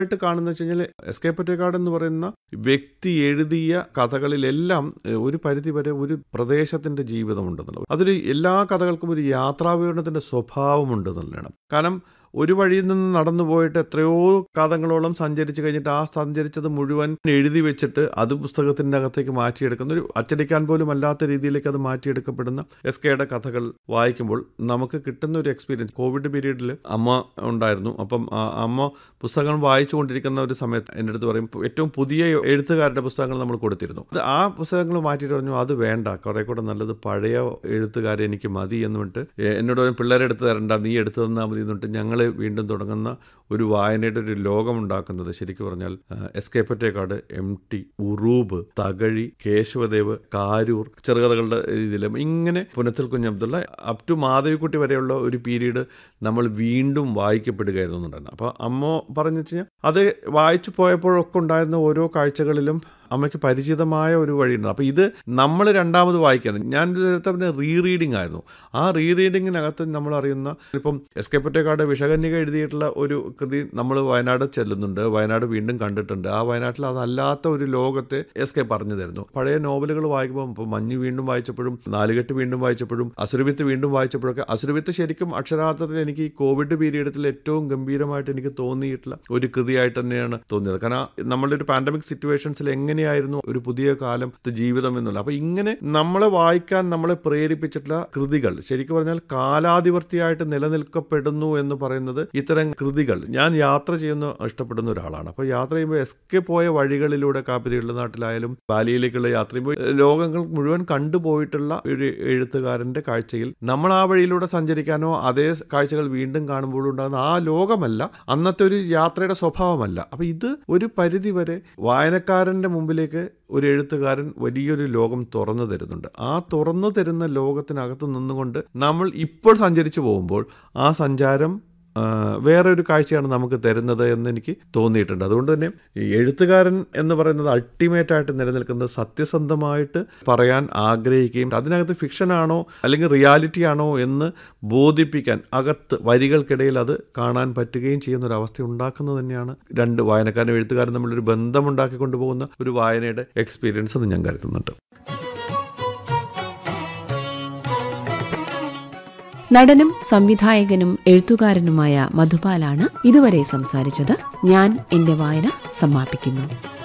ആയിട്ട് കാണുന്ന വെച്ച് കഴിഞ്ഞാൽ എസ് കെ പൊറ്റേക്കാട് എന്ന് പറയുന്ന വ്യക്തി എഴുതിയ കഥകളിലെല്ലാം ഏഹ്, ഒരു പരിധി വരെ ഒരു പ്രദേശത്തിന്റെ ജീവിതമുണ്ടെന്നുള്ളത് അതൊരു എല്ലാ കഥകൾക്കും ഒരു യാത്രാവിവരണത്തിന്റെ സ്വഭാവമുണ്ട് എന്നുള്ളതാണ് കാരണം ഒരു വഴിയിൽ നിന്ന് നടന്നു പോയിട്ട് എത്രയോ കാതങ്ങളോളം സഞ്ചരിച്ച് കഴിഞ്ഞിട്ട് ആ സഞ്ചരിച്ചത് മുഴുവൻ എഴുതി വെച്ചിട്ട് അത് പുസ്തകത്തിൻ്റെ അകത്തേക്ക് മാറ്റിയെടുക്കുന്ന ഒരു അച്ചടിക്കാൻ പോലും അല്ലാത്ത രീതിയിലേക്ക് അത് മാറ്റിയെടുക്കപ്പെടുന്ന എസ് കെയുടെ കഥകൾ വായിക്കുമ്പോൾ നമുക്ക് കിട്ടുന്ന ഒരു എക്സ്പീരിയൻസ് കോവിഡ് പീരീഡിൽ അമ്മ ഉണ്ടായിരുന്നു അപ്പം ആ അമ്മ പുസ്തകങ്ങൾ വായിച്ചു കൊണ്ടിരിക്കുന്ന ഒരു സമയത്ത് എൻ്റെ അടുത്ത് പറയും ഏറ്റവും പുതിയ എഴുത്തുകാരുടെ പുസ്തകങ്ങൾ നമ്മൾ കൊടുത്തിരുന്നു അത് ആ പുസ്തകങ്ങൾ മാറ്റിയിട്ട് പറഞ്ഞു അത് വേണ്ട കുറെ കൂടെ നല്ലത് പഴയ എഴുത്തുകാരെ എനിക്ക് മതി എന്ന് പറഞ്ഞിട്ട് എ- എന്നോട് പറയും, പിള്ളേരെ എടുത്ത് തരണ്ട നീ എടുത്തു തന്നാൽ മതി എന്നിട്ട് ഞങ്ങൾ വീണ്ടും തുടങ്ങുന്ന ഒരു വായനയുടെ ഒരു ലോകം ഉണ്ടാക്കുന്നത് ശരിക്കും പറഞ്ഞാൽ ആ, S K Pottekkatt M T Uroob Thakazhi Kesavadev Karoor ചെറുകഥകളുടെ ഇതിലും ഇങ്ങനെ പുനത്തിൽ കുഞ്ഞബ്ദുള്ള അപ് ടു മാധവിക്കുട്ടി വരെയുള്ള ഒരു പീരീഡ് നമ്മൾ വീണ്ടും വായിക്കപ്പെടുകയായിരുന്നു എന്നുണ്ടായിരുന്നു അപ്പോൾ അമ്മ പറഞ്ഞു വെച്ച് കഴിഞ്ഞാൽ അത് വായിച്ചു പോയപ്പോഴൊക്കെ ഉണ്ടായിരുന്ന ഓരോ കാഴ്ചകളിലും അമ്മയ്ക്ക് പരിചിതമായ ഒരു വഴിയുണ്ട് അപ്പോൾ ഇത് നമ്മൾ രണ്ടാമത് വായിക്കാൻ ഞാൻ പിന്നെ റീ റീഡിംഗ് ആയിരുന്നു ആ റീ റീഡിങ്ങിനകത്ത് നമ്മൾ അറിയുന്ന ഇപ്പം എസ് കെ പൊറ്റേക്കാട് വിഷകന്യക എഴുതിയിട്ടുള്ള ഒരു കൃതി നമ്മൾ വയനാട് ചെല്ലുന്നുണ്ട് വയനാട് വീണ്ടും കണ്ടിട്ടുണ്ട് ആ വയനാട്ടിൽ അതല്ലാത്ത ഒരു ലോകത്തെ എസ് കെ പറഞ്ഞു തരുന്നു പഴയ നോവലുകൾ വായിക്കുമ്പോൾ ഇപ്പോൾ മഞ്ഞ് വീണ്ടും വായിച്ചപ്പോഴും നാലുകെട്ട് വീണ്ടും വായിച്ചപ്പോഴും അസുരവിത്ത് വീണ്ടും വായിച്ചപ്പോഴൊക്കെ അസുരവിത്ത് ശരിക്കും അക്ഷരാർത്ഥത്തിൽ എനിക്ക് ഈ കോവിഡ് പീരീഡത്തിൽ ഏറ്റവും ഗംഭീരമായിട്ട് എനിക്ക് തോന്നിയിട്ടുള്ള ഒരു കൃതിയായിട്ട് തന്നെയാണ് തോന്നിയത് കാരണം നമ്മളുടെ ഒരു പാൻഡമിക് സിറ്റുവേഷൻസിൽ എങ്ങനെയായിരുന്നു ഒരു പുതിയ കാലത്തെ ജീവിതം എന്നുള്ളത് അപ്പോൾ ഇങ്ങനെ നമ്മളെ വായിക്കാൻ നമ്മളെ പ്രേരിപ്പിച്ചിട്ടുള്ള കൃതികൾ ശരിക്കും പറഞ്ഞാൽ കാലാധിപത്യമായിട്ട് നിലനിൽക്കപ്പെടുന്നു എന്ന് പറയുന്നത് ഇത്തരം കൃതികൾ ഞാൻ യാത്ര ചെയ്യുന്ന ഇഷ്ടപ്പെടുന്ന ഒരാളാണ് അപ്പോൾ യാത്ര ചെയ്യുമ്പോൾ എസ് കെ പോയ വഴികളിലൂടെ കാപ്പിരിയുള്ള നാട്ടിലായാലും ബാലിയിലേക്കുള്ള യാത്ര ചെയ്യുമ്പോൾ ലോകങ്ങൾ മുഴുവൻ കണ്ടുപോയിട്ടുള്ള ഒരു എഴുത്തുകാരന്റെ കാഴ്ചയിൽ നമ്മൾ ആ വഴിയിലൂടെ സഞ്ചരിക്കാനോ അതേ കാഴ്ചകൾ വീണ്ടും കാണുമ്പോൾ ഉണ്ടാകുന്ന ആ ലോകമല്ല അന്നത്തെ ഒരു യാത്രയുടെ സ്വഭാവമല്ല അപ്പോൾ ഇത് ഒരു പരിധി വരെ വായനക്കാരന്റെ മുമ്പിലേക്ക് ഒരു എഴുത്തുകാരൻ വലിയൊരു ലോകം തുറന്നു തരുന്നുണ്ട് ആ തുറന്നു തരുന്ന ലോകത്തിനകത്ത് നിന്നുകൊണ്ട് നമ്മൾ ഇപ്പോൾ സഞ്ചരിച്ചു പോകുമ്പോൾ ആ സഞ്ചാരം ആ, വേറെ ഒരു കാഴ്ചയാണ് നമുക്ക് തരുന്നത് എന്ന് എനിക്ക് തോന്നിയിട്ടുണ്ട് അതുകൊണ്ട് തന്നെ ഈ എഴുത്തുകാരൻ എന്ന് പറയുന്നത് അൾട്ടിമേറ്റ് ആയിട്ട് നിലനിൽക്കുന്നത് സത്യസന്ധമായിട്ട് പറയാൻ ആഗ്രഹിക്കുകയും അതിനകത്ത് ഫിക്ഷനാണോ അല്ലെങ്കിൽ റിയാലിറ്റി ആണോ എന്ന് ബോധിപ്പിക്കാൻ അകത്ത് വരികൾക്കിടയിൽ അത് കാണാൻ പറ്റുകയും ചെയ്യുന്ന ഒരു അവസ്ഥ ഉണ്ടാക്കുന്നത് തന്നെയാണ് രണ്ട് വായനക്കാരനും എഴുത്തുകാരും തമ്മിലൊരു ബന്ധമുണ്ടാക്കി കൊണ്ടുപോകുന്ന ഒരു വായനയുടെ എക്സ്പീരിയൻസ് എന്ന് ഞാൻ കരുതുന്നുണ്ട് നടനും സംവിധായകനും എഴുത്തുകാരനുമായ മധുപാലാണ് ഇതുവരെ സംസാരിച്ചത് ഞാൻ എന്റെ വായന സമാപിക്കുന്നു